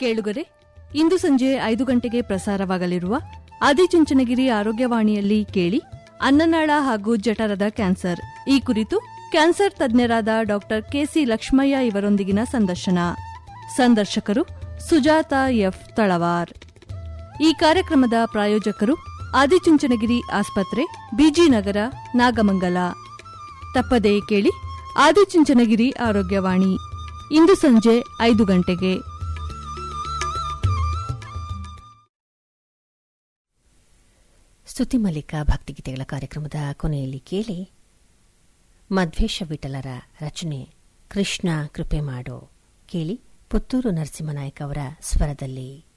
ಕೇಳುಗರೆ ಇಂದು ಸಂಜೆ ಐದು ಗಂಟೆಗೆ ಪ್ರಸಾರವಾಗಲಿರುವ ಆದಿಚುಂಚನಗಿರಿ ಆರೋಗ್ಯವಾಣಿಯಲ್ಲಿ ಕೇಳಿ ಅನ್ನನಾಳ ಹಾಗೂ ಜಠರದ ಕ್ಯಾನ್ಸರ್ ಈ ಕುರಿತು ಕ್ಯಾನ್ಸರ್ ತಜ್ಞರಾದ ಡಾಕ್ಟರ್ ಕೆಸಿ ಲಕ್ಷ್ಮಯ್ಯ ಇವರೊಂದಿಗಿನ ಸಂದರ್ಶನ ಸಂದರ್ಶಕರು ಸುಜಾತ ಎಫ್ ತಳವಾರ್ ಈ ಕಾರ್ಯಕ್ರಮದ ಪ್ರಾಯೋಜಕರು ಆದಿಚುಂಚನಗಿರಿ ಆಸ್ಪತ್ರೆ ಬಿಜಿ ನಗರ ನಾಗಮಂಗಲ ತಪ್ಪದೇ ಕೇಳಿ ಆದಿಚುಂಚನಗಿರಿ ಆರೋಗ್ಯವಾಣಿ ಇಂದು ಸಂಜೆ ಐದು ಗಂಟೆಗೆ ಸ್ತುತಿ ಮಲ್ಲಿಕ ಭಕ್ತಿಗೀತೆಗಳ ಕಾರ್ಯಕ್ರಮದ ಕೊನೆಯಲ್ಲಿ ಕೇಳಿ ಮಧ್ವೇಶ ವಿಠಲರ ರಚನೆ ಕೃಷ್ಣ ಕೃಪೆ ಮಾಡೋ ಕೇಳಿ ಪುತ್ತೂರು ನರಸಿಂಹನಾಯಕ್ ಅವರ ಸ್ವರದಲ್ಲಿ